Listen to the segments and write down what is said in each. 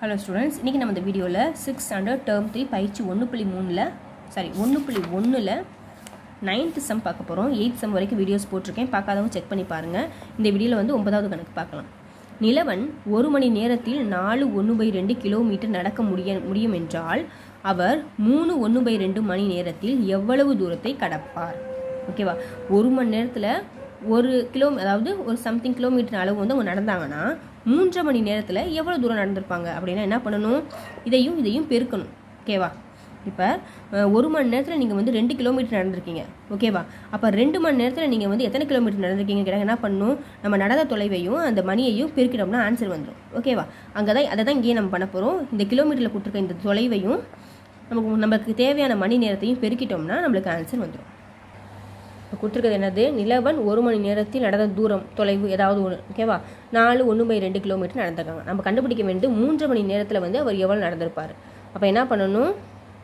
hello students இன்றைக்கி நம்ம இந்த வீடியோவில் சிக்ஸ் ஹண்ட்ரட் டேர்ம் த்ரீ பயிற்சி ஒன்று புள்ளி மூணில் சாரி ஒன்று புள்ளி ஒன்றில் நைன்த்து சம் பார்க்க போகிறோம் எயித் சம் வரைக்கும் வீடியோஸ் போட்டிருக்கேன் பார்க்காதவங்க செக் பண்ணி பாருங்கள் இந்த வீடியோவில் வந்து ஒன்பதாவது கணக்கு பார்க்கலாம் நிலவன் ஒரு மணி நேரத்தில் நாலு ஒன்று பை ரெண்டு கிலோமீட்டர் நடக்க முடிய முடியும் என்றால் அவர் மூணு ஒன்று பை ரெண்டு மணி நேரத்தில் எவ்வளவு தூரத்தை கடப்பார் ஓகேவா ஒரு மணி நேரத்தில் ஒரு கிலோ அதாவது ஒரு சம்திங் கிலோமீட்டர் அளவு வந்து அவங்க நடந்தாங்கன்னா மூன்றரை மணி நேரத்தில் எவ்வளோ தூரம் நடந்திருப்பாங்க அப்படின்னா என்ன பண்ணணும் இதையும் இதையும் பெருக்கணும் ஓகேவா இப்போ ஒரு மணி நேரத்தில் நீங்கள் வந்து ரெண்டு கிலோமீட்டர் நடந்திருக்கீங்க ஓகேவா அப்போ ரெண்டு மணி நேரத்தில் நீங்கள் வந்து எத்தனை கிலோமீட்டர் நடந்திருக்கீங்க கேட்டால் என்ன பண்ணணும் நம்ம நடந்த தொலைவையும் அந்த மணியையும் பெருக்கிட்டோம்னா ஆன்சர் வந்துடும் ஓகேவா அங்கே தான் அதை தான் இங்கேயே நம்ம பண்ண போகிறோம் இந்த கிலோமீட்டரில் கொடுத்துருக்க இந்த தொலைவையும் நமக்கு நமக்கு தேவையான மணி நேரத்தையும் பெருக்கிட்டோம்னா நம்மளுக்கு ஆன்சர் வந்துடும் இப்போ கொடுத்துருக்கிறது என்னது நிலவன் ஒரு மணி நேரத்தில் நடந்த தூரம் தொலைவு ஏதாவது ஒன்று ஓகேவா நாலு ஒன்று பை ரெண்டு கிலோமீட்டர் நடந்திருக்காங்க நம்ம கண்டுபிடிக்க வேண்டியது மூன்று மணி நேரத்தில் வந்து அவர் எவ்வளோ நடந்திருப்பார் அப்போ என்ன பண்ணணும்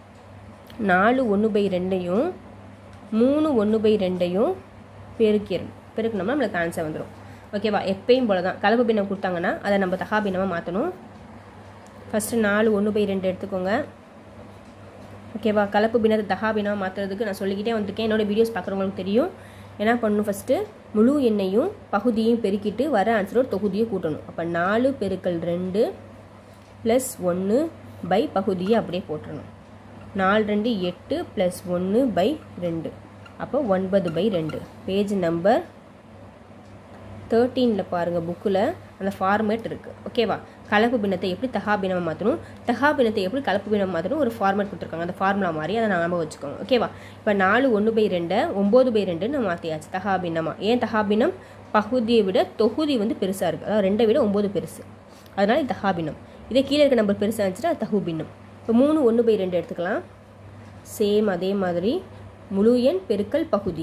நாலு ஒன்று பை ரெண்டையும் மூணு ஒன்று பை ரெண்டையும் பெருக்கிடணும் பெருக்கினோம்னா நம்மளுக்கு ஆன்சர் வந்துடும் ஓகேவா எப்பயும் போல தான் கலப்பு பின்னம் கொடுத்தாங்கன்னா அதை நம்ம தகா பின்னமாக மாற்றணும் ஃபஸ்ட்டு நாலு ஒன்று பை ரெண்டு எடுத்துக்கோங்க ஓகேவா கலப்பு பின்னத்தை தகா பின்னமாக மாற்றுறதுக்கு நான் சொல்லிக்கிட்டே வந்திருக்கேன் என்னோடய வீடியோஸ் பார்க்குறவங்களுக்கு தெரியும் என்ன பண்ணணும் ஃபஸ்ட்டு முழு எண்ணையும் பகுதியையும் பெருக்கிட்டு வர ஆன்சரோட தொகுதியை கூட்டணும் அப்போ நாலு பெருக்கல் ரெண்டு ப்ளஸ் ஒன்று பை பகுதியை அப்படியே போட்டுடணும் நாலு ரெண்டு எட்டு ப்ளஸ் ஒன்று பை ரெண்டு அப்போ ஒன்பது பை ரெண்டு பேஜ் நம்பர் தேர்ட்டீனில் பாருங்கள் புக்கில் அந்த ஃபார்மேட் இருக்குது ஓகேவா கலப்பு பின்னத்தை எப்படி தகா பின்னமாக மாற்றணும் தகா பின்னத்தை எப்படி கலப்பு பின்னம் மாற்றணும் ஒரு ஃபார்மேட் கொடுத்துருக்காங்க அந்த ஃபார்முலா மாதிரி அதை ஞாபகம் வச்சுக்கோங்க ஓகேவா இப்போ நாலு ஒன்று பை ரெண்டை ஒம்பது பை ரெண்டுன்னு மாற்றியாச்சு தகா பின்னமாக ஏன் தகா பின்னம் பகுதியை விட தொகுதி வந்து பெருசாக இருக்குது அதாவது ரெண்டை விட ஒம்பது பெருசு அதனால் இது தகா பின்னம் இதே கீழே இருக்க நம்பர் பெருசாக இருந்துச்சுன்னா அது தகு பின்னம் இப்போ மூணு ஒன்று பை ரெண்டு எடுத்துக்கலாம் சேம் அதே மாதிரி முழு எண் பெருக்கல் பகுதி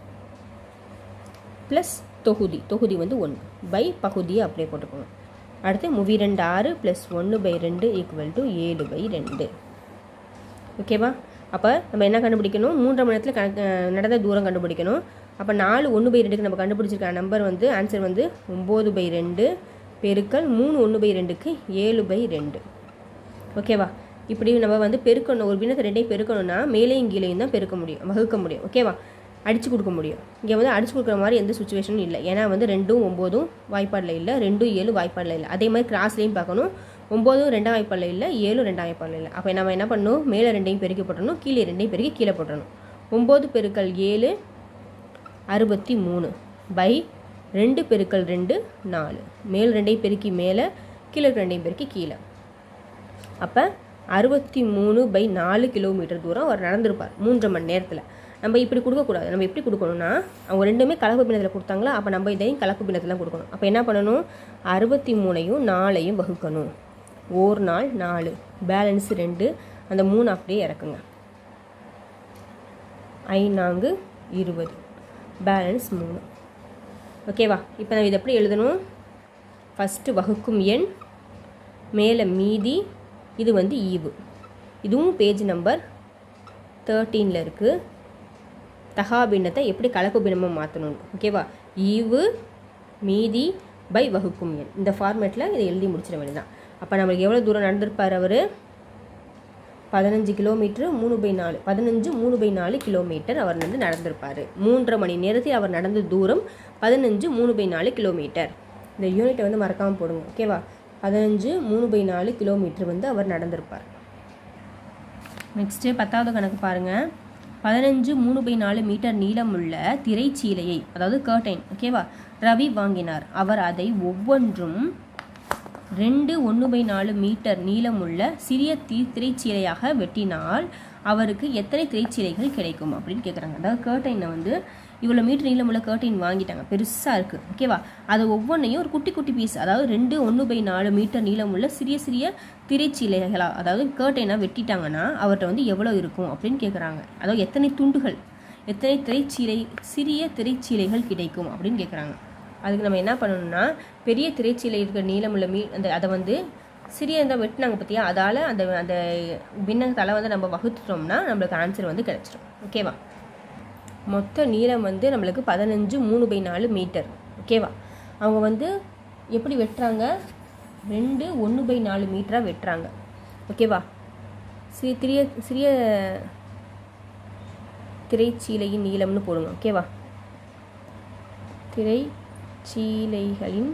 ப்ளஸ் தொகுதி தொகுதி வந்து ஒன்று பை பகுதியை அப்படியே போட்டுக்கோங்க அடுத்து முவி ரெண்டு ஆறு ப்ளஸ் ஒன்று பை ரெண்டு ஈக்குவல் டு ஏழு பை ரெண்டு ஓகேவா அப்போ நம்ம என்ன கண்டுபிடிக்கணும் மூன்றரை மணி நேரத்தில் கணக்கு நடந்த தூரம் கண்டுபிடிக்கணும் அப்போ நாலு ஒன்று பை ரெண்டுக்கு நம்ம கண்டுபிடிச்சிருக்க நம்பர் வந்து ஆன்சர் வந்து ஒம்பது பை ரெண்டு பெருக்கல் மூணு ஒன்று பை ரெண்டுக்கு ஏழு பை ரெண்டு ஓகேவா இப்படி நம்ம வந்து பெருக்கணும் ஒரு பின்னத்தை ரெண்டையும் பெருக்கணும்னா மேலேயும் கீழேயும் தான் பெருக்க முடியும் வகுக்க முடியும் ஓகேவா அடித்து கொடுக்க முடியும் இங்கே வந்து அடித்து கொடுக்குற மாதிரி எந்த சுச்சுவேஷனும் இல்லை ஏன்னா வந்து ரெண்டும் ஒம்போதும் வாய்ப்பாடில் இல்லை ரெண்டும் ஏழு வாய்ப்பாடில் இல்லை அதே மாதிரி கிராஸ்லேயும் பார்க்கணும் ஒம்போதும் ரெண்டாம் வாய்ப்பாடில் இல்லை ஏழும் ரெண்டாம் வாய்ப்பாடில் இல்லை அப்போ நம்ம என்ன பண்ணணும் மேலே ரெண்டையும் பெருக்கி போட்டணும் கீழே ரெண்டையும் பெருக்கி கீழே போட்டணும் ஒம்பது பெருக்கல் ஏழு அறுபத்தி மூணு பை ரெண்டு பெருக்கல் ரெண்டு நாலு மேல் ரெண்டையும் பெருக்கி மேலே கீழே ரெண்டையும் பெருக்கி கீழே அப்போ அறுபத்தி மூணு பை நாலு கிலோமீட்டர் தூரம் அவர் நடந்திருப்பார் மூன்றரை மணி நேரத்தில் நம்ம இப்படி கொடுக்கக்கூடாது நம்ம எப்படி கொடுக்கணும்னா அவங்க ரெண்டுமே கலப்பு பின்னத்தில் கொடுத்தாங்களா அப்போ நம்ம இதையும் கலப்பு பின்னத்தில் தான் கொடுக்கணும் அப்போ என்ன பண்ணணும் அறுபத்தி மூணையும் நாலையும் வகுக்கணும் ஓர் நாள் நாலு பேலன்ஸ் ரெண்டு அந்த மூணு அப்படியே இறக்குங்க ஐநான்கு இருபது பேலன்ஸ் மூணு ஓகேவா இப்போ நம்ம இதை எப்படி எழுதணும் ஃபஸ்ட்டு வகுக்கும் எண் மேலே மீதி இது வந்து ஈவு இதுவும் பேஜ் நம்பர் தேர்ட்டீனில் இருக்குது தகா பின்னத்தை எப்படி கலப்பு பின்னமாக மாற்றணும் ஓகேவா ஈவு மீதி பை வகுக்கும் எண் இந்த ஃபார்மேட்டில் இதை எழுதி முடிச்சிட வேண்டியதான் அப்போ நம்மளுக்கு எவ்வளோ தூரம் நடந்திருப்பார் அவர் பதினஞ்சு கிலோமீட்ரு மூணு பை நாலு பதினஞ்சு மூணு பை நாலு கிலோமீட்டர் அவர் வந்து நடந்திருப்பார் மூன்றரை மணி நேரத்தில் அவர் நடந்த தூரம் பதினஞ்சு மூணு பை நாலு கிலோமீட்டர் இந்த யூனிட்டை வந்து மறக்காமல் போடுங்க ஓகேவா பதினஞ்சு மூணு பை நாலு கிலோமீட்டர் வந்து அவர் நடந்திருப்பார் நெக்ஸ்ட்டு பத்தாவது கணக்கு பாருங்கள் பதினஞ்சு மூணு பை நாலு மீட்டர் நீளமுள்ள திரைச்சீலையை அதாவது கர்டைன் ஓகேவா ரவி வாங்கினார் அவர் அதை ஒவ்வொன்றும் ரெண்டு ஒன்று பை நாலு மீட்டர் நீளமுள்ள சிறிய தீ திரைச்சீலையாக வெட்டினால் அவருக்கு எத்தனை திரைச்சீலைகள் கிடைக்கும் அப்படின்னு கேட்குறாங்க அதாவது கர்டைனை வந்து இவ்வளோ மீட்டர் நீளமுள்ள கர்டைன் வாங்கிட்டாங்க பெருசாக இருக்குது ஓகேவா அது ஒவ்வொன்றையும் ஒரு குட்டி குட்டி பீஸ் அதாவது ரெண்டு ஒன்று பை நாலு மீட்டர் நீளமுள்ள சிறிய சிறிய திரைச்சீலைகளாக அதாவது கர்டைனாக வெட்டிட்டாங்கன்னா அவர்கிட்ட வந்து எவ்வளோ இருக்கும் அப்படின்னு கேட்குறாங்க அதாவது எத்தனை துண்டுகள் எத்தனை திரைச்சீலை சிறிய திரைச்சீலைகள் கிடைக்கும் அப்படின்னு கேட்குறாங்க அதுக்கு நம்ம என்ன பண்ணணும்னா பெரிய திரைச்சீலை இருக்கிற நீளமுள்ள மீ அந்த அதை வந்து சிறிய இந்த வெட்டினாங்க பார்த்தியா அதால் அந்த அந்த பின்னத்தால் வந்து நம்ம வகுத்துட்டோம்னா நம்மளுக்கு ஆன்சர் வந்து கிடச்சிடும் ஓகேவா மொத்த நீளம் வந்து நம்மளுக்கு பதினஞ்சு மூணு பை நாலு மீட்டர் ஓகேவா அவங்க வந்து எப்படி வெட்டுறாங்க ரெண்டு ஒன்று பை நாலு மீட்டராக வெட்டுறாங்க ஓகேவா சிறிய சிறிய சிறிய திரைச்சீலையின் நீளம்னு போடுங்க ஓகேவா திரைச்சீலைகளின்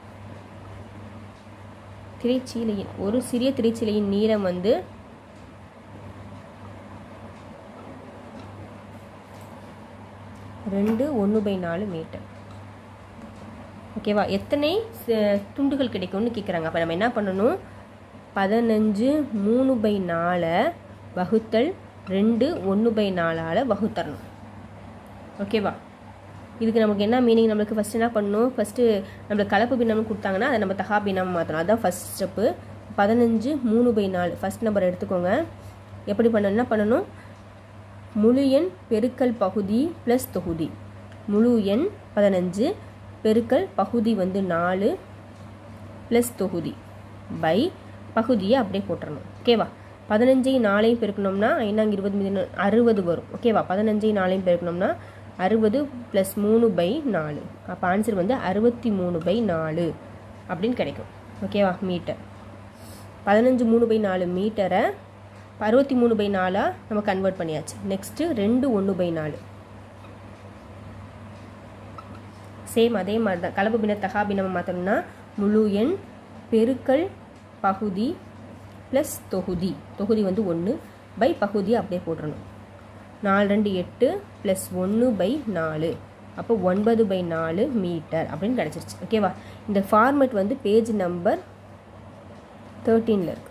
திரைச்சீலையின் ஒரு சிறிய திரைச்சீலையின் நீளம் வந்து ரெண்டு ஒன்று பை நாலு மீட்டர் ஓகேவா எத்தனை ச- துண்டுகள் கிடைக்கும்னு கேட்குறாங்க அப்போ நம்ம என்ன பண்ணணும் பதினஞ்சு மூணு பை நாலை வகுத்தல் ரெண்டு ஒன்று பை நாலால் வகுத்தரணும் ஓகேவா இதுக்கு நமக்கு என்ன மீனிங் நம்மளுக்கு ஃபஸ்ட் என்ன பண்ணணும் ஃபஸ்ட்டு நம்மளுக்கு கலப்பு பின்னம்னு கொடுத்தாங்கன்னா அதை நம்ம தகா பின்னம் மாற்றணும் அதுதான் ஃபஸ்ட் ஸ்டெப்பு பதினஞ்சு மூணு பை நாலு ஃபஸ்ட் நம்பர் எடுத்துக்கோங்க எப்படி பண்ணணும் என்ன பண்ணணும் முழு எண் பெருக்கல் பகுதி ப்ளஸ் தொகுதி முழு எண் பதினஞ்சு பெருக்கல் பகுதி வந்து நாலு ப்ளஸ் தொகுதி பை பகுதியை அப்படியே போட்டுறணும் ஓகேவா பதினஞ்சையும் நாலையும் பெருக்கணும்னா ஐநாங்க இருபது மீது அறுபது வரும் ஓகேவா பதினஞ்சையும் நாலையும் பெருக்கணும்னா அறுபது ப்ளஸ் மூணு பை நாலு அப்போ ஆன்சர் வந்து அறுபத்தி மூணு பை நாலு அப்படின்னு கிடைக்கும் ஓகேவா மீட்டர் பதினஞ்சு மூணு பை நாலு மீட்டரை அறுபத்தி மூணு பை நாலாக நம்ம கன்வெர்ட் பண்ணியாச்சு நெக்ஸ்ட்டு ரெண்டு ஒன்று பை நாலு சேம் அதே மாதிரி தான் கலப்பு பின்ன தகா பின்னமாக மாற்றணும்னா முழு எண் பெருக்கல் பகுதி ப்ளஸ் தொகுதி தொகுதி வந்து ஒன்று பை பகுதி அப்படியே போட்டுறணும் நாலு ரெண்டு எட்டு ப்ளஸ் ஒன்று பை நாலு அப்போ ஒன்பது பை நாலு மீட்டர் அப்படின்னு கிடச்சிருச்சு ஓகேவா இந்த ஃபார்மேட் வந்து பேஜ் நம்பர் தேர்ட்டீனில் இருக்கு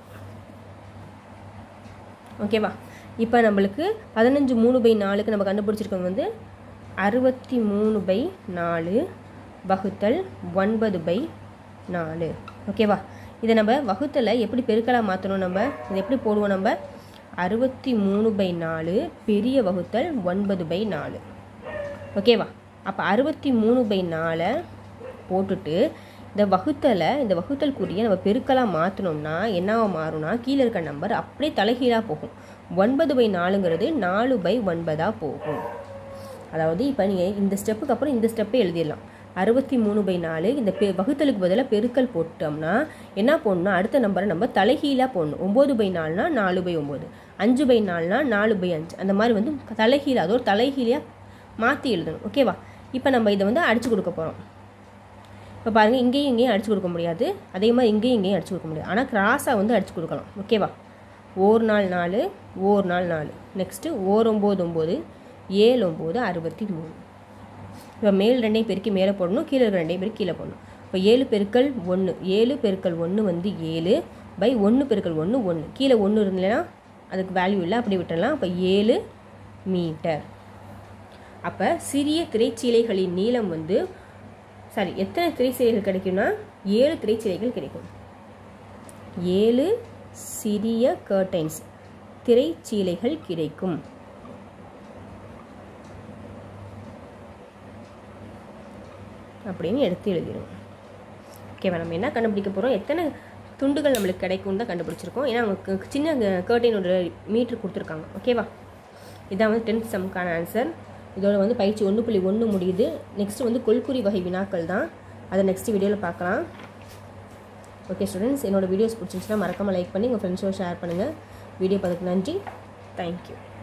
ஓகேவா இப்போ நம்மளுக்கு பதினஞ்சு மூணு பை நாலுக்கு நம்ம கண்டுபிடிச்சிருக்கோம் வந்து அறுபத்தி மூணு பை நாலு வகுத்தல் ஒன்பது பை நாலு ஓகேவா இதை நம்ம வகுத்தலை எப்படி பெருக்கலாக மாற்றணும் நம்ம இதை எப்படி போடுவோம் நம்ம அறுபத்தி மூணு பை நாலு பெரிய வகுத்தல் ஒன்பது பை நாலு ஓகேவா அப்போ அறுபத்தி மூணு பை நாலை போட்டுட்டு இந்த வகுத்தலை இந்த வகுத்தல் குறியை நம்ம பெருக்கலாக மாற்றினோம்னா என்னவா மாறும்னா கீழே இருக்க நம்பர் அப்படியே தலைகீழாக போகும் ஒன்பது பை நாலுங்கிறது நாலு பை ஒன்பதாக போகும் அதாவது இப்போ நீங்கள் இந்த ஸ்டெப்புக்கு அப்புறம் இந்த ஸ்டெப்பை எழுதிடலாம் அறுபத்தி மூணு பை நாலு இந்த பெ வகுத்தலுக்கு பதிலாக பெருக்கல் போட்டோம்னா என்ன போடணும்னா அடுத்த நம்பரை நம்ம தலைகீழாக போடணும் ஒம்பது பை நாலுனா நாலு பை ஒம்பது அஞ்சு பை நாலுனா நாலு பை அஞ்சு அந்த மாதிரி வந்து தலைகீழ அது ஒரு தலைகீழாக மாற்றி எழுதணும் ஓகேவா இப்போ நம்ம இதை வந்து அடிச்சு கொடுக்க போகிறோம் இப்போ பாருங்கள் இங்கேயும் இங்கேயும் அடிச்சு கொடுக்க முடியாது அதே மாதிரி இங்கேயும் இங்கேயும் அடிச்சு கொடுக்க முடியாது ஆனால் கிராஸாக வந்து அடிச்சு கொடுக்கலாம் ஓகேவா ஓர் நாள் நாலு ஓர் நாள் நாலு நெக்ஸ்ட்டு ஓர் ஒம்பது ஒம்பது ஏழு ஒம்பது அறுபத்தி மூணு இப்போ மேல் ரெண்டையும் பெருக்கி மேலே போடணும் கீழே இருக்க ரெண்டையும் பெருக்கி கீழே போடணும் இப்போ ஏழு பெருக்கல் ஒன்று ஏழு பெருக்கல் ஒன்று வந்து ஏழு பை ஒன்று பெருக்கல் ஒன்று ஒன்று கீழே ஒன்று இருந்ததுன்னா அதுக்கு வேல்யூ இல்லை அப்படி விட்டுறலாம் அப்போ ஏழு மீட்டர் அப்போ சிறிய திரைச்சீலைகளின் நீளம் வந்து சாரி எத்தனை திரைச்சீலைகள் கிடைக்கும்னா ஏழு திரைச்சீலைகள் கிடைக்கும் ஏழு சிறிய கர்டைன்ஸ் திரைச்சீலைகள் கிடைக்கும் அப்படின்னு எடுத்து எழுதிடும் ஓகேவா நம்ம என்ன கண்டுபிடிக்க போகிறோம் எத்தனை துண்டுகள் நம்மளுக்கு கிடைக்கும்னு தான் கண்டுபிடிச்சிருக்கோம் ஏன்னா அவங்க சின்ன கர்டைனோட மீட்ரு கொடுத்துருக்காங்க ஓகேவா இதான் வந்து டென்த் சம்க்கான ஆன்சர் இதோட வந்து பயிற்சி ஒன்று புள்ளி ஒன்று முடியுது நெக்ஸ்ட் வந்து கொள்குறி வகை வினாக்கள் தான் அதை நெக்ஸ்ட் வீடியோவில் பார்க்கலாம் ஓகே ஸ்டூடெண்ட்ஸ் என்னோட வீடியோஸ் பிடிச்சிருந்துச்சுன்னா மறக்காமல் லைக் பண்ணி உங்கள் ஃப்ரெண்ட்ஸோட ஷேர் பண்ணுங்கள் வீடியோ பார்த்துக்கு நன்றி தேங்க்யூ